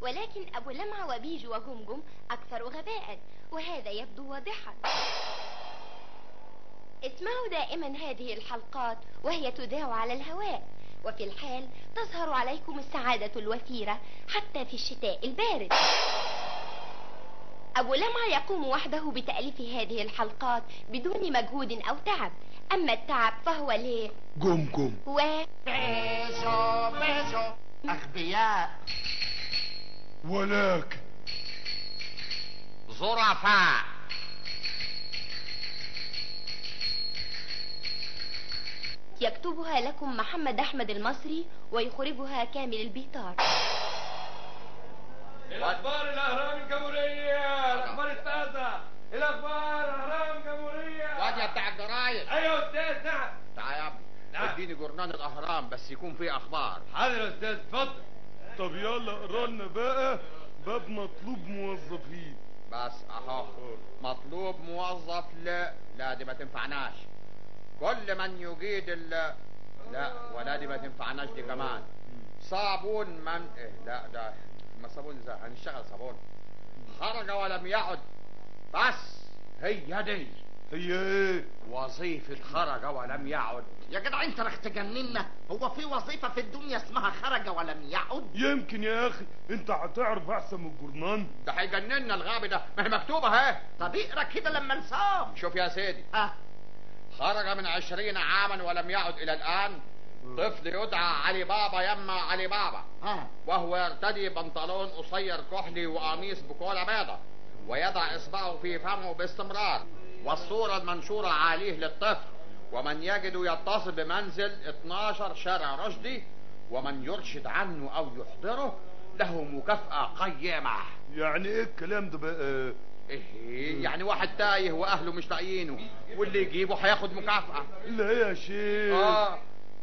ولكن أبو لمعة وبيجو وجمجم أكثر غباء وهذا يبدو واضحا اسمعوا دائما هذه الحلقات وهي تذاع على الهواء وفي الحال تظهر عليكم السعادة الوفيرة حتى في الشتاء البارد أبو لمعة يقوم وحده بتأليف هذه الحلقات بدون مجهود أو تعب أما التعب فهو ل جمجم و بيشو بيشو أغبياء ولكن ظرفاء يكتبها لكم محمد أحمد المصري ويخرجها كامل البيطار الاخبار الاهرام الجمهوريه الاخبار التازه الاخبار اهرام الجمهوريه واد يا بتاع الجرايد ايوه يا استاذ نعم تعال يا ابني نعم. اديني جورنال الاهرام بس يكون فيه اخبار حاضر يا استاذ اتفضل طب يلا اقرا لنا بقى باب مطلوب موظفين بس اهو مطلوب موظف لا لا دي ما تنفعناش كل من يجيد ال لا ولا دي ما تنفعناش دي كمان صابون من إيه لا ده ما صابون ازاي هنشتغل صابون خرج ولم يعد بس هي دي هي ايه وظيفة خرج ولم يعد يا جدع انت رح تجننا هو في وظيفة في الدنيا اسمها خرج ولم يعد يمكن يا اخي انت هتعرف احسن من الجورنان ده هيجننا الغبي ده ما هي مكتوبة اهي طب اقرا كده لما نصاب شوف يا سيدي اه خرج من عشرين عاما ولم يعد إلى الآن طفل يدعى علي بابا يما علي بابا اه وهو يرتدي بنطلون قصير كحلي وقميص بكولا بيضة ويضع إصبعه في فمه باستمرار والصورة المنشورة عليه للطفل ومن يجد يتصل بمنزل 12 شارع رشدي ومن يرشد عنه أو يحضره له مكافأة قيمة يعني ايه الكلام ده بقى إيه يعني واحد تايه وأهله مش لاقيينه واللي يجيبه هياخد مكافأة لا يا شيخ آه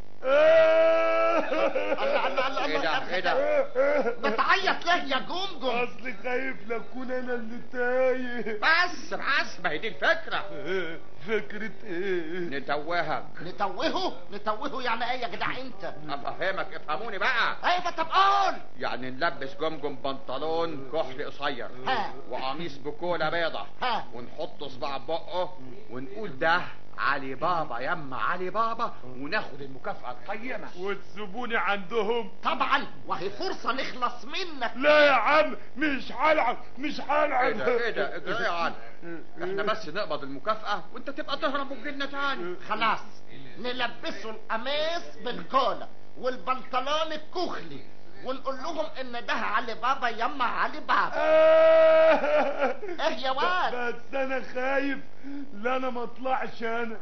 الله الله الله إيه ده إيه ده بتعيط ليه يا جمجم اصلي خايف لاكون انا اللي تايه بس بس ما هي دي الفكرة فكرة ايه نتوهك نتوهه نتوهه يعني ايه يا جدع انت افهمك افهموني بقى ايوه طب قول يعني نلبس جمجم بنطلون كحل قصير ها. وقميص بكولا بيضة ها. ونحط صباع بقه ونقول ده علي بابا يما علي بابا وناخد المكافأة القيمة وتسيبوني عندهم طبعا وهي فرصة نخلص منك لا يا عم مش هلعب مش هلعب ايه ده ايه ده اجري يا علي احنا بس نقبض المكافأة وانت تبقى تهرب وتجيلنا تاني خلاص نلبسه القميص بالكولا والبنطلون الكحلي ونقول لهم ان ده علي بابا يما علي بابا ايه يا واد بس انا خايف لا انا ما اطلعش انا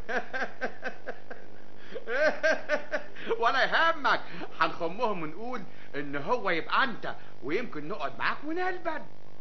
ولا يهمك هنخمهم ونقول ان هو يبقى انت ويمكن نقعد معاك ونلبن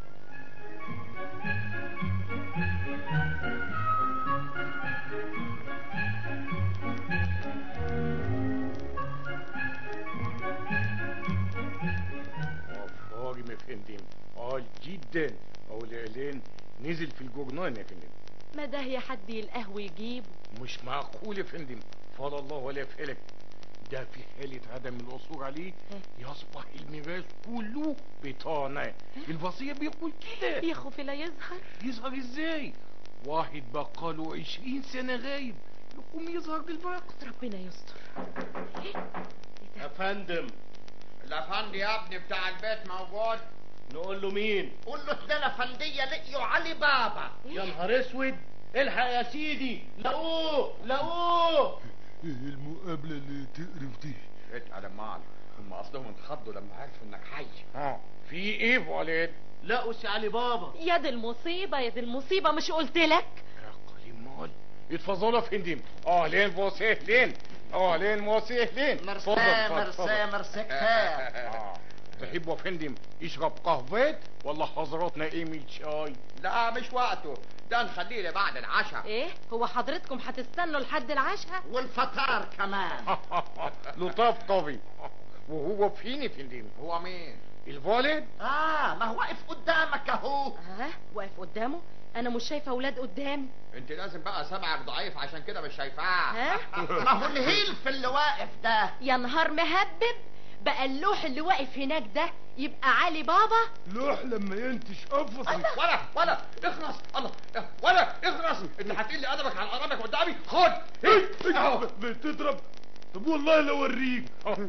افكاري يا فندم اه جدا او الاعلان نزل في الجورنال يا فندم ما ده يا حد القهوة يجيبه مش معقول يا فندم فضل الله ولا فلك ده في حالة عدم العثور عليه يصبح الميراث كله بطانة الوصية بيقول كده يا خوفي لا يظهر يظهر ازاي واحد بقاله عشرين سنة غايب يقوم يظهر بالوقت ربنا يستر يا فندم الافندي يا ابني بتاع البيت موجود نقول له مين قول له اتنين افندية لقيوا علي بابا يا نهار اسود الحق يا سيدي لقوه لقوه ايه المقابلة اللي تقرف دي اتقل يا معلم هم اصلهم اتخضوا لما عرفوا انك حي ها في ايه يا ولد لقوا سي علي بابا يا دي المصيبة يا دي المصيبة مش قلت لك يا قليل اتفضلوا يا فندم اهلين وسهلين اهلين وسهلين مرسى اتفضل، مرسى اتفضل. مرسى كفاية آه. تحبوا يا فندم يشرب قهوات ولا حضراتنا ايه من شاي لا مش وقته ده نخليه لبعد العشاء ايه هو حضرتكم هتستنوا لحد العشاء والفطار كمان لطاف قوي وهو فين يا فندم هو مين الوالد اه ما هو واقف قدامك اهو اه واقف قدامه انا مش شايفه اولاد قدامي انت لازم بقى سمعك ضعيف عشان كده مش شايفاه ها ما هو الهيلف اللي واقف ده يا نهار مهبب بقى اللوح اللي واقف هناك ده يبقى علي بابا لوح لما ينتش قفصي ولا ولا اخرس الله ولا اخرس انت هتقل لي ادبك على قرابك قدامي خد اهو بتضرب طب والله لو اوريك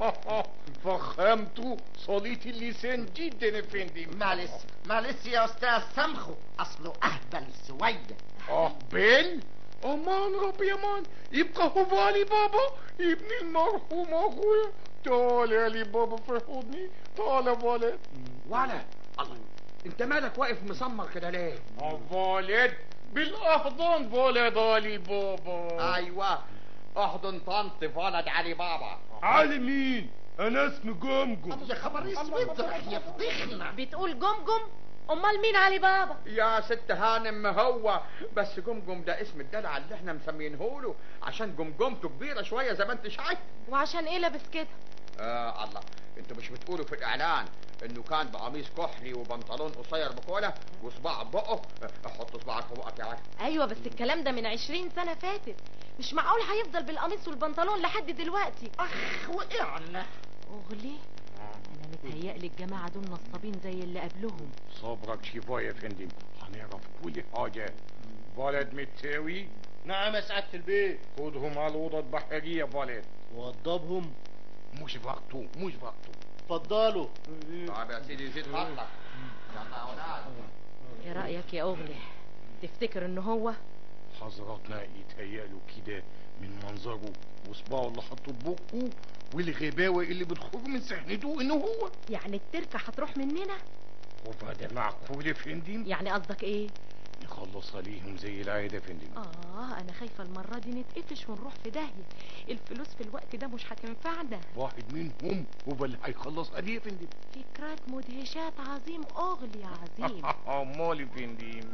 فخمت صليت اللسان جدا يا فندم معلش معلش يا استاذ سامخو اصله اهبل سوية أهبل أمان ربي أمان يبقى هو علي بابا ابن المرحوم أخويا تعال يا علي بابا في حضني تعال يا ولد ولا الله انت مالك واقف مسمر كده ليه ولد بالأحضان ولد علي بابا ايوه احضن طنط ولد علي بابا علي مين انا اسمي جمجم يا خبر اسود يا فضيحنا بتقول جمجم امال مين علي بابا يا ست هانم هو بس جمجم ده اسم الدلع اللي احنا مسمينه له عشان جمجمته كبيره شويه زي ما انت شايف وعشان ايه لابس كده آه الله انتوا مش بتقولوا في الاعلان انه كان بقميص كحلي وبنطلون قصير بكوله وصباع بقه آه، حط صباعك في بقك يا عم ايوه بس الكلام ده من عشرين سنة فاتت مش معقول هيفضل بالقميص والبنطلون لحد دلوقتي اخ وقعنا اغلي انا متهيألي الجماعة دول نصابين زي اللي قبلهم صبرك شوية يا فندم هنعرف كل حاجة ولد متساوي نعم يا سعادة البيت خدهم على الأوضة البحرية ولد وضبهم مش وقته مش وقته اتفضلوا طيب يا سيدي زيد فضلك يلا يا ولاد ايه رأيك يا اغلي تفتكر ان هو حضراتنا يتهيألوا كده من منظره وصباعه اللي حطه في بقه والغباوة اللي بتخرج من سحنته انه هو يعني التركة هتروح مننا وبعد معقول يا فندم يعني قصدك ايه نخلص عليهم زي العادة يا فندم اه انا خايفة المرة دي نتقفش ونروح في داهية الفلوس في الوقت ده مش هتنفعنا واحد منهم هو اللي هيخلص عليه يا فندم فكرات مدهشات عظيم اغلي عظيم امال يا فندم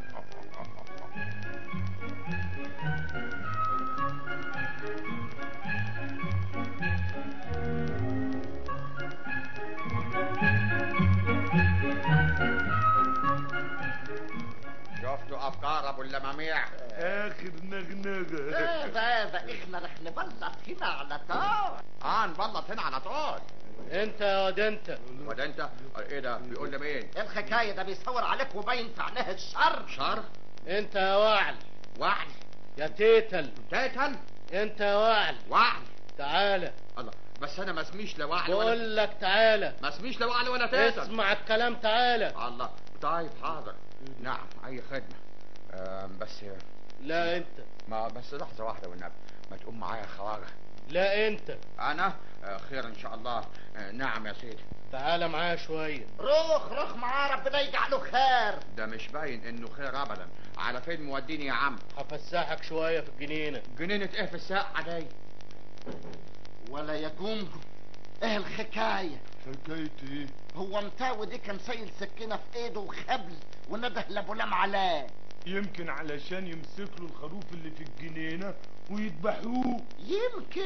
شفتوا افكار ابو اللماميع اخر نغنغه هذا هذا احنا رح نبلط هنا على طول اه نبلط هنا على طول انت يا واد انت وده انت ايه ده بيقول لي مين الحكاية ده بيصور عليك وباين في عينيه الشر شر انت يا وعل وعل يا تيتل تيتل انت يا وعل وعل تعالى الله بس انا ما اسميش لا وعل ولا بقول لك تعالى ما اسميش لا وعل ولا تيتل اسمع الكلام تعالى الله طيب حاضر نعم اي خدمه آم، بس لا انت ما بس لحظه واحده والنبي ما تقوم معايا يا خواجه لا انت انا آه، خير ان شاء الله آه، نعم يا سيدي تعالى معايا شوية روح روح معاه ربنا يجعله خير ده مش باين انه خير ابدا على فين موديني يا عم هفسحك شوية في الجنينة جنينه ايه في الساعه دي ولا يقوم ايه الحكاية حكاية ايه هو متاوي دي كان شايل سكينة في ايده وخبل ونده لابو لام عليه يمكن علشان يمسك له الخروف اللي في الجنينة ويذبحوه يمكن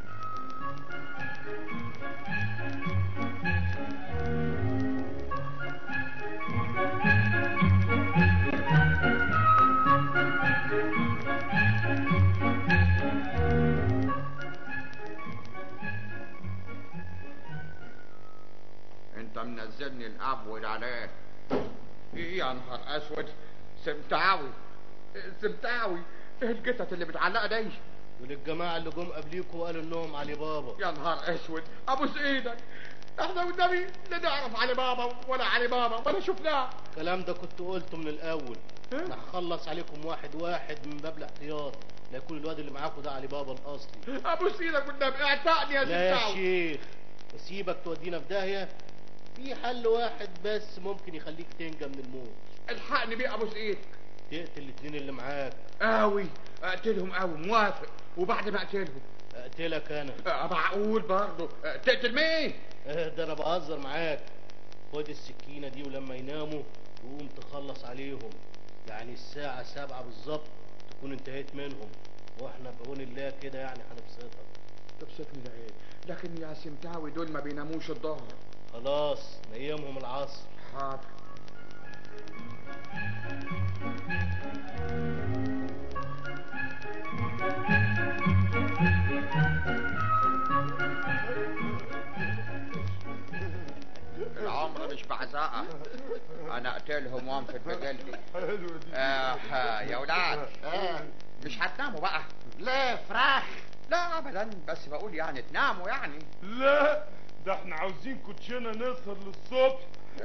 انت منزلني الابود عليك ايه يا نهار اسود سمتاوي سمتاوي ايه القطط اللي متعلقه دي وللجماعة اللي جم قبليكوا وقالوا انهم علي بابا يا نهار اسود ابوس ايدك احنا والنبي لا نعرف علي بابا ولا علي بابا ولا شفناه الكلام ده كنت قلته من الاول إيه؟ انا هخلص عليكم واحد واحد من باب الاحتياط لا يكون الواد اللي معاكوا ده علي بابا الاصلي ابوس ايدك والنبي اعتقني يا لا يا سمتاوي شيخ اسيبك تودينا في داهية في حل واحد بس ممكن يخليك تنجى من الموت الحقني بيه ابوس ايدك تقتل الاتنين اللي معاك قوي اقتلهم قوي موافق وبعد ما اقتلهم اقتلك انا آه، معقول برضه آه، تقتل مين اه ده انا بهزر معاك خد السكينة دي ولما يناموا تقوم تخلص عليهم يعني الساعة سبعة بالظبط تكون انتهيت منهم واحنا بعون الله كده يعني هنبسطك تبسطني ده ايه لكن يا سمتاوي دول ما بيناموش الظهر خلاص نيمهم العصر حاضر العمر مش مرزقة انا اقتلهم وانفد بجلدي حلوة دي آه يا ولاد آه. مش هتناموا بقى ليه فراخ لا ابدا بس بقول يعني تناموا يعني لا ده احنا عاوزين كوتشينة نسهر للصبح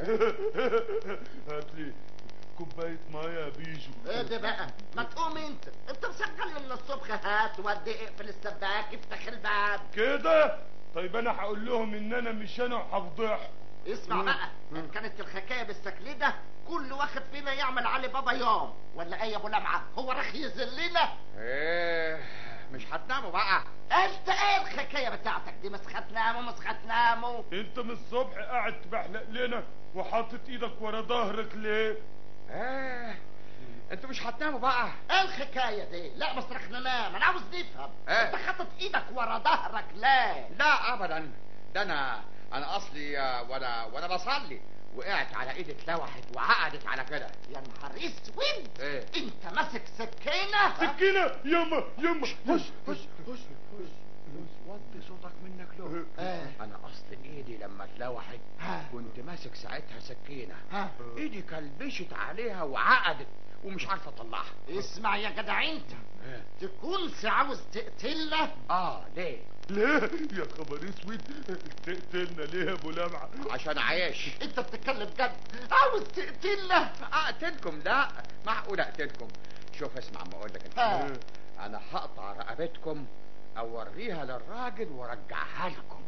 هات لي كوباية مية يا بيجو ايه ده بقى ما تقوم انت انت مسجل من الصبح هات ودي اقفل السباك افتح الباب كده طيب انا هقول لهم ان انا مش انا وهفضحهم اسمع بقى ان كانت الحكايه بالشكل ده كل واحد فينا يعمل علي بابا يوم ولا ايه يا ابو لمعه هو راح يذلنا ايه مش هتناموا بقى انت ايه الحكايه بتاعتك دي مش هتناموا مش هتناموا انت من الصبح قاعد تبحلق لنا وحاطط ايدك ورا ظهرك ليه ايه انتوا مش هتناموا بقى ايه الحكايه دي لا بس رح ننام انا عاوز نفهم إيه؟ انت حاطط ايدك ورا ظهرك ليه لا ابدا ده انا انا اصلي آه، وانا وانا بصلي وقعت على ايدي اتلوحت وعقدت على كده يا نهار اسود ايه انت ماسك سكينه سكينة يما يما هش هش هش هش وطي صوتك منك له آه. انا اصل ايدي لما اتلوحت ها. كنت ماسك ساعتها سكينه ها ايدي كلبشت عليها وعقدت ومش عارف اطلعها اسمع يا جدع انت تكونش عاوز تقتلنا اه ليه ليه يا خبر اسود تقتلنا ليه يا ابو لمعة عشان عايش انت بتتكلم جد عاوز تقتلنا اقتلكم لا معقول اقتلكم شوف اسمع ما اقول لك ها. الحاجة. انا هقطع رقبتكم اوريها للراجل وارجعها لكم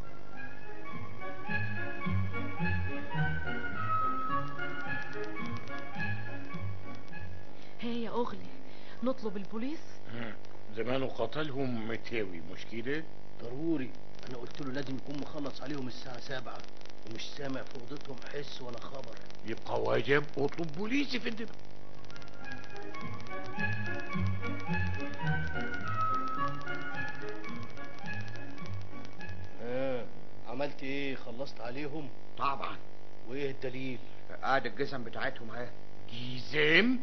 هي يا اغلي نطلب البوليس زمانه قتلهم متاوي مش كده ضروري انا قلت له لازم يكون مخلص عليهم الساعة سبعة ومش سامع في اوضتهم حس ولا خبر يبقى واجب اطلب بوليس يا فندم اه عملت ايه خلصت عليهم طبعا وايه الدليل ادي الجزم بتاعتهم اهي جيزام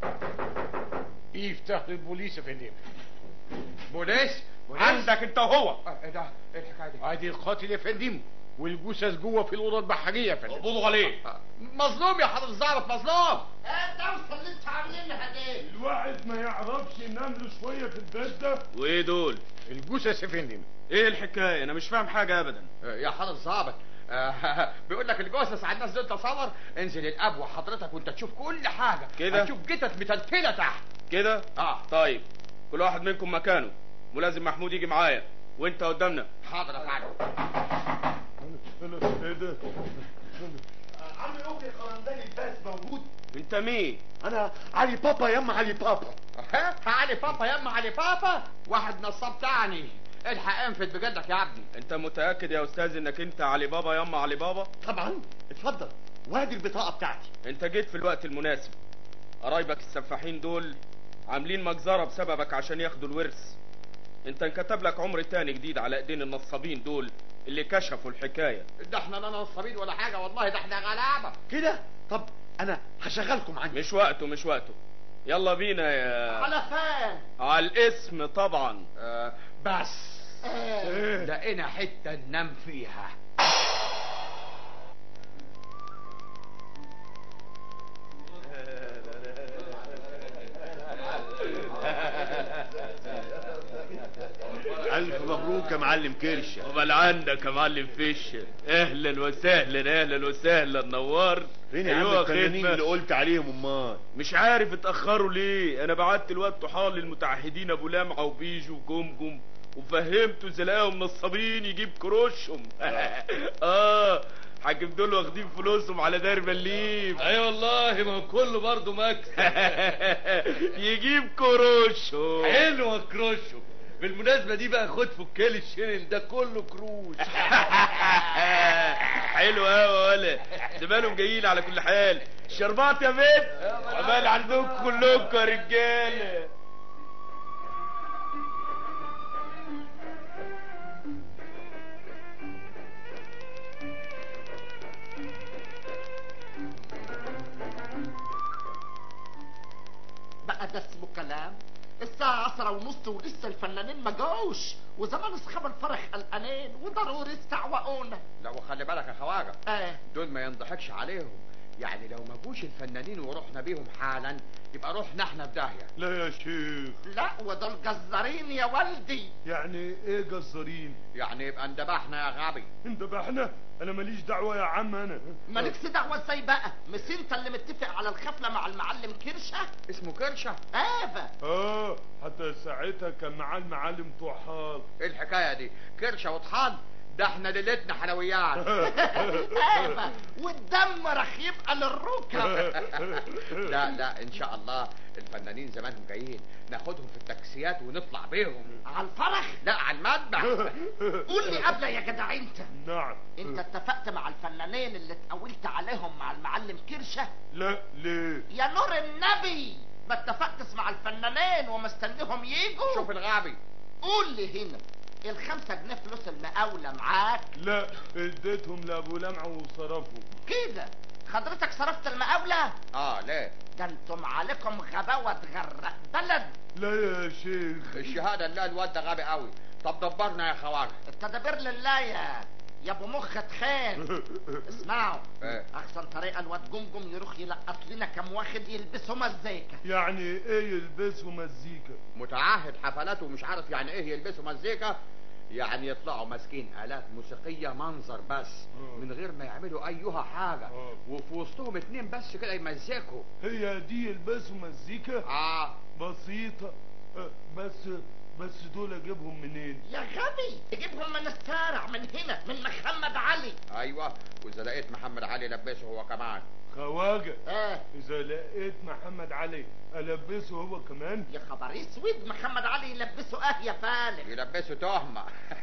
يفتح للبوليس يا فندم بوليس بوليس عندك انت وهو آه، ايه ده ايه الحكايه دي ادي القاتل يا فندم والجثث جوه في الاوضه البحريه يا فندم اقبضوا عليه آه، مظلوم يا حضرة الظابط مظلوم ايه الدوسه اللي انت عاملينها دي الواحد ما يعرفش ينام له شوية في البيت ده وايه دول الجثث يا فندم ايه الحكايه انا مش فاهم حاجه ابدا آه، يا حضرة الظابط آه، بيقول لك الجثث على الناس دول تصور انزل الابوه حضرتك وانت تشوف كل حاجه كده؟ هتشوف جتت متلتله تحت كده اه طيب كل واحد منكم مكانه ملازم محمود يجي معايا وانت قدامنا حاضر يا فندم انا ايه ده عمي اوكي خرنداني الباس موجود انت مين انا علي بابا يما علي بابا ها علي بابا يما علي بابا واحد نصاب تاني الحق انفد بجدك يا ابني انت متاكد يا استاذ انك انت علي بابا يما علي بابا طبعا اتفضل وادي البطاقه بتاعتي انت جيت في الوقت المناسب قرايبك السفاحين دول عاملين مجزرة بسببك عشان ياخدوا الورث انت انكتب لك عمر تاني جديد على ايدين النصابين دول اللي كشفوا الحكاية ده احنا لا نصابين ولا حاجه والله ده احنا غلابه كده طب انا هشغلكم عندي مش وقته مش وقته يلا بينا يا على فين على الاسم طبعا آه بس ايه لقينا حته ننام فيها الف مبروك يا معلم كرشه امال عندك يا معلم فيش اهلا وسهلا اهلا وسهلا نور فين يا عم أيوة الفنانين خدمة. اللي قلت عليهم امال مش عارف اتاخروا ليه انا بعت الواد طحال للمتعهدين ابو لمعه وبيجو وجمجم وفهمته زلاهم نصابين يجيب كروشهم اه حاكم دول واخدين فلوسهم على دار بليم اي والله ما هو كله برضه مكسب يجيب كروشهم حلوه كروشهم بالمناسبة دي بقى خد فكالي الشيرين ده كله كروش حلو قوي ولا زمانهم جايين على كل حال شربات يا بنت عمال عندكم كلكم يا رجاله بقى ده اسمه كلام الساعة عشرة ونص ولسه الفنانين ما جوش وزمان اصحاب الفرح قلقانين وضروري استعوقونا لا وخلي بالك يا خواجه اه دول ما ينضحكش عليهم يعني لو ما جوش الفنانين ورحنا بيهم حالا يبقى رحنا احنا في داهيه لا يا شيخ لا ودول جزارين يا والدي يعني ايه جزارين يعني يبقى اندبحنا يا غبي اندبحنا انا ماليش دعوة يا عم انا مالكش دعوة ازاي بقى مش انت اللي متفق على الخفلة مع المعلم كرشة اسمه كرشه ايوه اه حتى ساعتها كان معاه المعلم طحال ايه الحكايه دي كرشه وطحال ده احنا ليلتنا حلويات ايوه والدم رح يبقى للركب لا لا ان شاء الله الفنانين زمانهم جايين ناخدهم في التاكسيات ونطلع بيهم على الفرح لا على المذبح قول لي قبل يا جدع انت نعم انت اتفقت مع الفنانين اللي اتقولت عليهم مع المعلم كرشة لا ليه يا نور النبي ما اتفقتش مع الفنانين ومستنيهم يجوا شوف الغبي قول لي هنا الخمسة جنيه فلوس المقاولة معاك لا اديتهم لابو لمعة وصرفوا كده حضرتك صرفت المقاولة اه ليه ده انتم عليكم غباوة تغرق بلد لا يا شيخ الشهاده اللي الواد ده غبي قوي طب دبرنا يا خواجه التدابير لله يا يا ابو مخ تخان اسمعوا ايه احسن طريقه الواد جمجم يروح يلقط لنا كم واحد يلبسوا مزيكا يعني ايه يلبسوا مزيكا متعهد حفلاته ومش عارف يعني ايه يلبسوا مزيكا يعني يطلعوا ماسكين آلات موسيقية منظر بس آه. من غير ما يعملوا أيها حاجة آه. وفي وسطهم اتنين بس كده يمزكوا هي دي يلبسوا مزيكا اه بسيطة آه، بس بس دول اجيبهم منين يا غبي تجيبهم من السارع من هنا من محمد علي ايوه واذا لقيت محمد علي لبسه هو كمان خواجة اه اذا لقيت محمد علي البسه هو كمان يا خبر اسود محمد علي يلبسه اه يا فالح يلبسه تهمة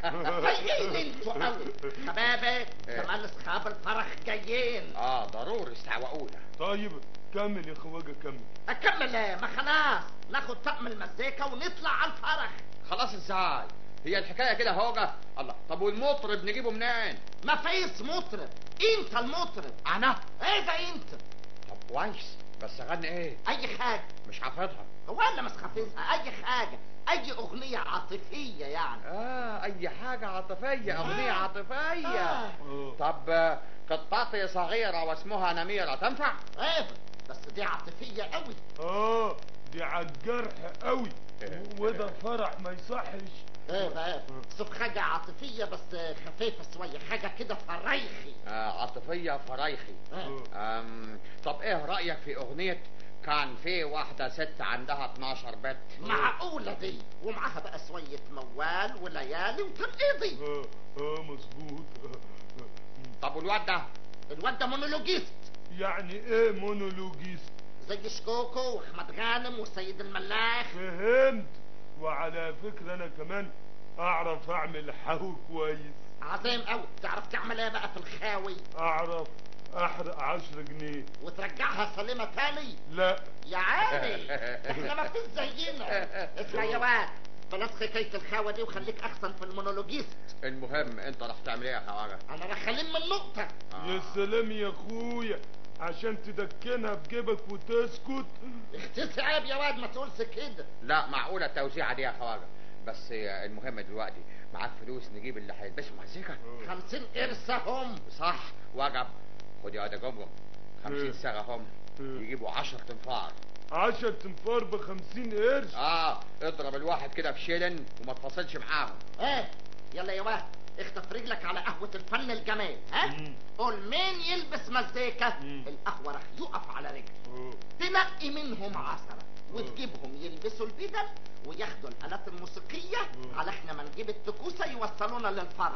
طيبين انتوا قوي شبابي كمان اصحاب الفرح جايين اه ضروري استعوقونا طيب كمل يا خواجة كمل اكمل ايه ما خلاص ناخد طقم المزيكا ونطلع على الفرح خلاص ازاي هي الحكاية كده هوجة الله طب والمطرب نجيبه منين ما فيش مطرب انت المطرب انا ايه ده انت طب كويس بس اغني ايه اي حاجه مش حافظها ولا مش حافظها اي حاجه اي اغنيه عاطفيه يعني اه اي حاجة عاطفية اغنية آه. عاطفية آه. آه. طب آه، قطتي صغيرة واسمها نميرة تنفع ايه بس دي عاطفيه قوي اه دي عالجرح قوي وده فرح ما يصحش ايه بقى شوف حاجه عاطفيه بس خفيفه شويه حاجه كده فريخي آه عاطفية فرايخي آه. أم طب ايه رأيك في اغنية كان في واحدة ست عندها 12 بت معقوله دي ومعاها بقى شويه موال وليالي وترقيضي اه اه مظبوط آه، طب والواد ده الواد ده مونولوجيست يعني ايه مونولوجيست زي شكوكو واحمد غانم والسيد الملاح فهمت وعلى فكرة انا كمان اعرف اعمل حو كويس عظيم قوي تعرف تعمل ايه بقى في الخاوي اعرف احرق عشر جنيه وترجعها سليمه تاني لا يا عالي احنا ما فيش زينا اسمع يا واد بلاش حكايه الخاوه دي وخليك احسن في المونولوجيست المهم انت راح تعمل ايه يا خواجه انا راح الم النقطه يا سلام يا اخويا عشان تدكنها بجيبك وتسكت اختسي عيب يا واد ما تقولش كده لا معقولة التوزيعة دي يا خواجه بس آه، المهم دلوقتي معاك فلوس نجيب اللي هيلبسوا مزيكا خمسين قرصة هم صح وجب خد يا ده جمجم 50 مم. ساغة هم مم. يجيبوا 10 تنفار عشر تنفار بخمسين قرش اه اضرب الواحد كده في شيلن وما تفاصلش معاهم ايه يلا يا واد اخطف رجلك على قهوة الفن الجمال ها مم. قول مين يلبس مزيكا مم. القهوة راح يقف على رجله آه. تنقي منهم عشرة وتجيبهم يلبسوا البدل وياخدوا الآلات الموسيقية مم. على احنا ما نجيب التكوسة يوصلونا للفرح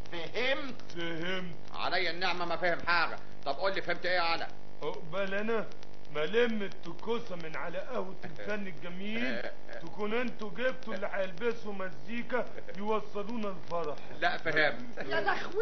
فهمت فهمت عليا النعمة ما فهم حاجة طب قول لي فهمت ايه يا انا عقبال انا ملم التكوسة من على قهوة الفن الجميل تكون انتوا جبتوا اللي هيلبسوا مزيكا يوصلونا الفرح لا فهمت يا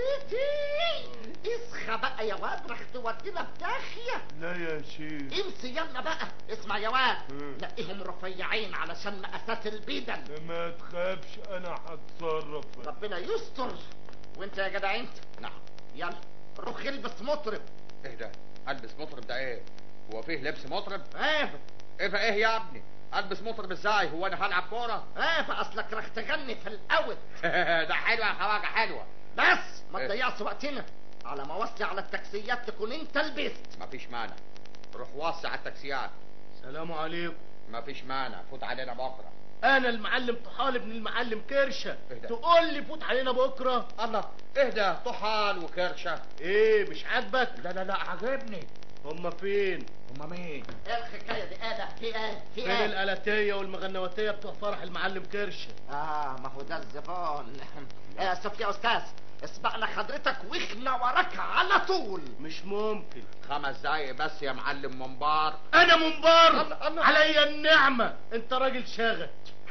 لخوتي اصحى بقى يا واد راح تودينا في داخية لا يا شيخ امسي يلا بقى اسمع يا واد مم. نقيهم رفيعين علشان مقاسات البدل ما تخافش انا هتصرف ربنا يستر وانت يا جدع انت نعم يلا روح البس مطرب ايه ده البس مطرب ده ايه هو فيه لبس مطرب ايه ايه فا ايه يا ابني البس مطرب ازاي هو انا هلعب كوره اه فاصلك رح تغني في الاوت ده حلوه يا خواجه حلوه بس ما إيه. تضيعش وقتنا على ما وصلي على التاكسيات تكون انت لبست مفيش مانع روح وصي على التاكسيات سلام عليكم مفيش مانع فوت علينا بكره انا المعلم طحال ابن المعلم كرشه إيه ده؟ تقول لي فوت علينا بكره الله اهدى طحال وكرشه ايه مش عاجبك لا لا لا عجبني هما فين هما مين ايه الحكايه دي ايه ده في ايه في فين ايه الالاتيه والمغنواتيه بتوع فرح المعلم كرشه اه ما هو ده الزبون آه شوف يا استاذ اسبقنا حضرتك واحنا وراك على طول مش ممكن خمس دقايق بس يا معلم منبار انا منبار الله- الله. عليا النعمه انت راجل شغل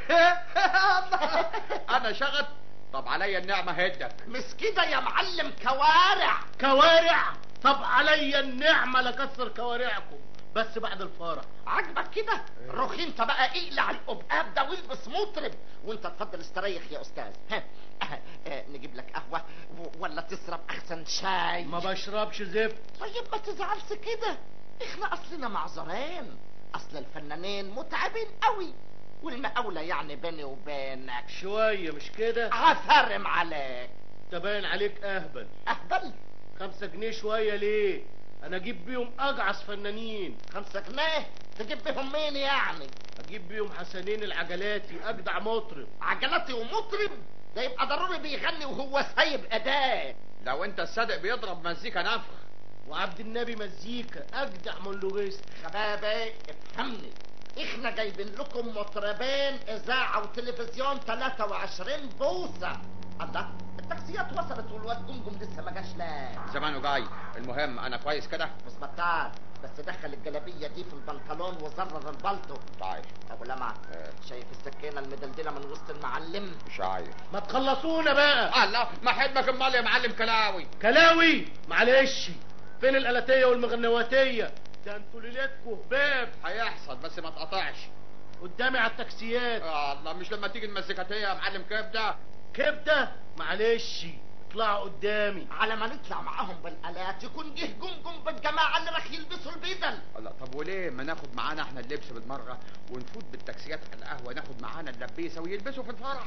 انا شغل طب عليا النعمه هدك مش كده يا معلم كوارع كوارع طب عليا النعمه لكسر كوارعكم بس بعد الفرح عاجبك كده روح انت بقى اقلع القبقاب ده والبس مطرب وانت اتفضل استريح يا استاذ ها آه، آه، نجيب لك قهوه و- ولا تشرب احسن شاي ما بشربش زفت طيب ما تزعلش كده احنا اصلنا معذرين اصل الفنانين متعبين قوي والمقاولة يعني بيني وبينك شويه مش كده عفرم عليك تبين عليك اهبل اهبل خمسة جنيه شويه ليه انا اجيب بيهم اجعص فنانين خمسة جنيه تجيب بهم مين يعني اجيب بيهم حسنين العجلاتي اجدع مطرب عجلاتي ومطرب ده يبقى ضروري بيغني وهو سايب اداه لو انت الصادق بيضرب مزيكا نفخ وعبد النبي مزيكا اجدع مونولوجيست شبابي افهمني احنا جايبين لكم مطربين اذاعه وتلفزيون 23 بوصه الله التاكسيات وصلت والواد جمجم لسه ما جاش لا زمانه جاي المهم انا كويس كده بس بطال بس دخل الجلابيه دي في البنطلون وزرر البلطو طيب ابو لمعه إيه. شايف السكينه المدلدله من وسط المعلم مش عايز ما تخلصونا بقى الله ما حلمك امال يا معلم كلاوي كلاوي معلش فين الالاتيه والمغنواتيه ده انتوا ليلتكوا هباب هيحصل بس ما تقطعش قدامي على التاكسيات آه الله مش لما تيجي المزيكاتيه يا معلم كبده كبده معلش اطلعوا قدامي على ما نطلع معاهم بالالات يكون جه جمجم بالجماعه اللي راح يلبسوا البدل الله طب وليه ما ناخد معانا احنا اللبس بالمره ونفوت بالتاكسيات على القهوه ناخد معانا اللبيسه ويلبسوا في الفرح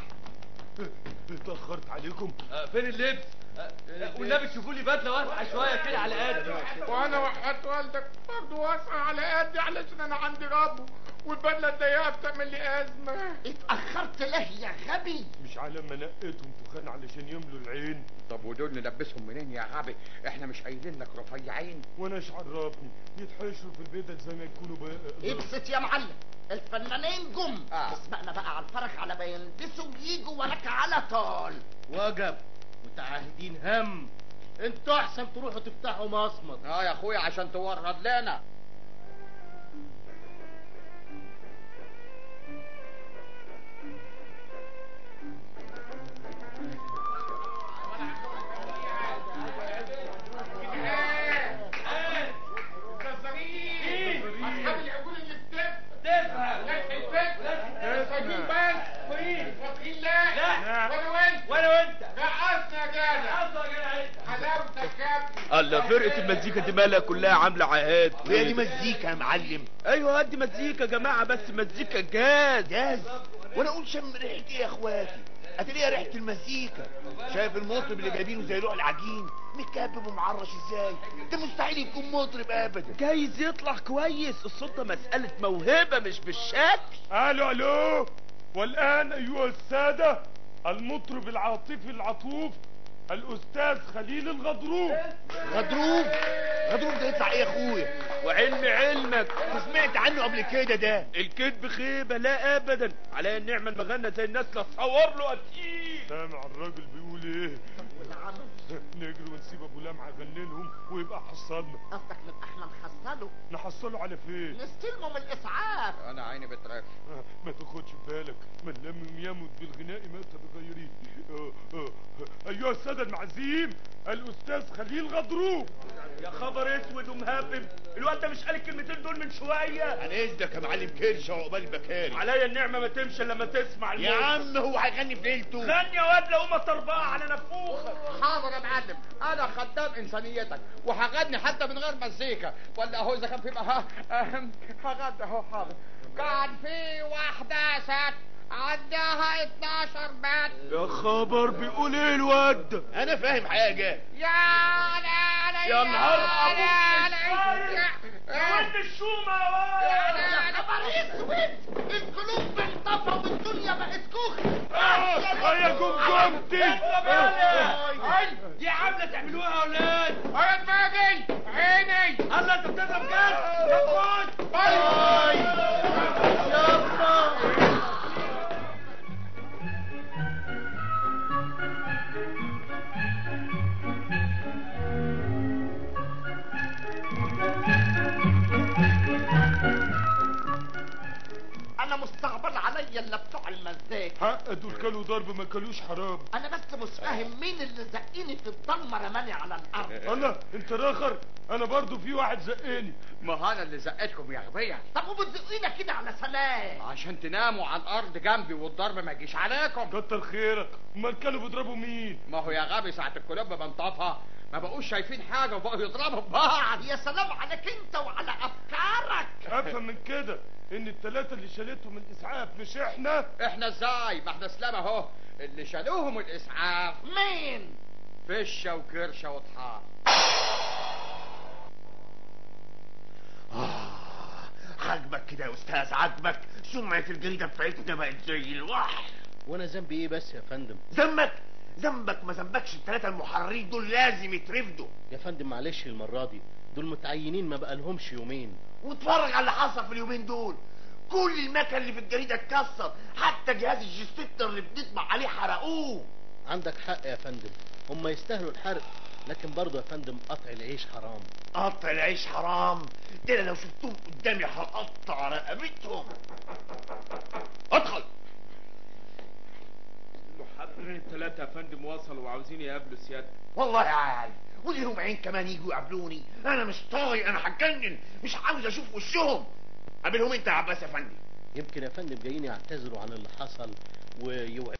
اتأخرت عليكم فين اللبس والنبي تشوفوا لي بدله واسعه شويه كده على قدي وانا وحياة والدك برضه واسعة على قدي علشان انا عندي ربو والبدلة الضيقة بتعمل لي ازمة اتاخرت ليه يا غبي مش على ما نقيتهم تخان علشان يملوا العين طب ودول نلبسهم منين يا غبي احنا مش قايلين لك رفيعين وانا ايش عرفني يتحشروا في البدل زي ما يكونوا بقى ابسط يا معلم الفنانين جم آه. اسبقنا بقى على الفرح على ما يلبسوا ويجوا وراك على طول وجب متعهدين هم انتوا احسن تروحوا تفتحوا مصمت اه يا اخويا عشان تورد لنا اصحاب العقول اللي بتفهم تفهم البيت سايبين بس فاضيين لا ولا وانت وانا وانت رقصنا يا جدع حلاوتك يا ابني الله فرقه المزيكا دي مالها كلها عامله عهاد وهي دي مزيكا يا معلم ايوه هدي مزيكا يا جماعه بس مزيكا جاز جاز وانا اقول شم ريحه ايه يا اخواتي اتلاقيها ريحه المزيكا شايف المطرب اللي جايبينه زي لوح العجين متكبب ومعرش ازاي ده مستحيل يكون مطرب ابدا جايز يطلع كويس الصوت ده مساله موهبه مش بالشكل الو الو والان ايها الساده المطرب العاطفي العطوف الاستاذ خليل الغضروف غضروف غضروف ده يطلع ايه يا اخويا وعلم علمك انت سمعت عنه قبل كده ده الكذب خيبه لا ابدا على النعمه المغنى زي الناس لا تصور له قتيل سامع الراجل بيقول ايه والعم نجري ونسيب ابو لمعه يغني لهم ويبقى حصلنا قصدك نبقى احنا نحصله نحصله على فين نستلمه من الاسعاف انا عيني بترف آه، ما تاخدش بالك من لم يمت بالغناء مات بغيره آه، آه، آه. ايها الساده المعزيم الاستاذ خليل غضروف يا خبر اسود ومهبب الواد ده مش قال الكلمتين دول من شويه عن اذنك يا معلم كرش عقبال بكاري عليا النعمه ما تمشي إلا لما تسمع يا الموت. عم هو هيغني في ليلته غني يا واد لو ما تربقه على نفوخك حاضر يا معلم انا خدام انسانيتك وهغني حتى من غير مزيكا ولا اهو اذا كان في بقى ها- أهم، هغني اهو حاضر كان في واحدة ست عندها 12 بنت يا خبر بيقول ايه الواد ده انا فاهم حاجه يا لا لا يا نهار لا لا أبوك لا يا واد الشومة يا واد يا خبر اسود القلوب بتطفى والدنيا بقت كخل آه، يا جمجمتي دي عامله تعملوها يا اولاد يا دماغي عيني الله انت بتضرب جد يا انا مستغبر عليا الا بتوع المزاج حق دول كلوا ضرب ما كلوش حرام انا بس مش فاهم مين اللي زقني في الضلمه رماني على الارض الله انت راخر انا برضو في واحد زقني ما هو انا اللي زقتكم يا غبية طب وبتزقينا كده على سلام عشان تناموا على الارض جنبي والضرب ما يجيش عليكم كتر خيرك امال كانوا بيضربوا مين ما هو يا غبي ساعة الكلوب بنطفها ما بقوش شايفين حاجة وبقوا يضربوا في بعض يا سلام عليك انت وعلى افكارك افهم من كده ان التلاتة اللي شالتهم الاسعاف مش احنا احنا ازاي ما احنا اسلام اهو اللي شالوهم الاسعاف مين فشة وكرشة وطحال آه عاجبك كده يا استاذ عاجبك سمعة الجريدة بتاعتنا بقت زي الوحش وانا ذنبي ايه بس يا فندم ذنبك ذنبك ما ذنبكش الثلاثة المحررين دول لازم يترفدوا يا فندم معلش المرة دي دول متعينين ما بقالهمش يومين واتفرج على اللي حصل في اليومين دول كل المكن اللي في الجريدة اتكسر حتى جهاز الجستيتر اللي بنطبع عليه حرقوه عندك حق يا فندم هم يستاهلوا الحرق لكن برضه يا فندم قطع العيش حرام قطع العيش حرام ده انا لو شفتهم قدامي هقطع رقبتهم ادخل المحررين الثلاثه يا فندم وصلوا وعاوزين يقابلوا سيادتك والله عال وليهم عين كمان يجوا يقابلوني انا مش طايق انا هتجنن مش عاوز اشوف وشهم قابلهم انت يا عباس يا فندم يمكن يا فندم جايين يعتذروا عن اللي حصل ويوعدوا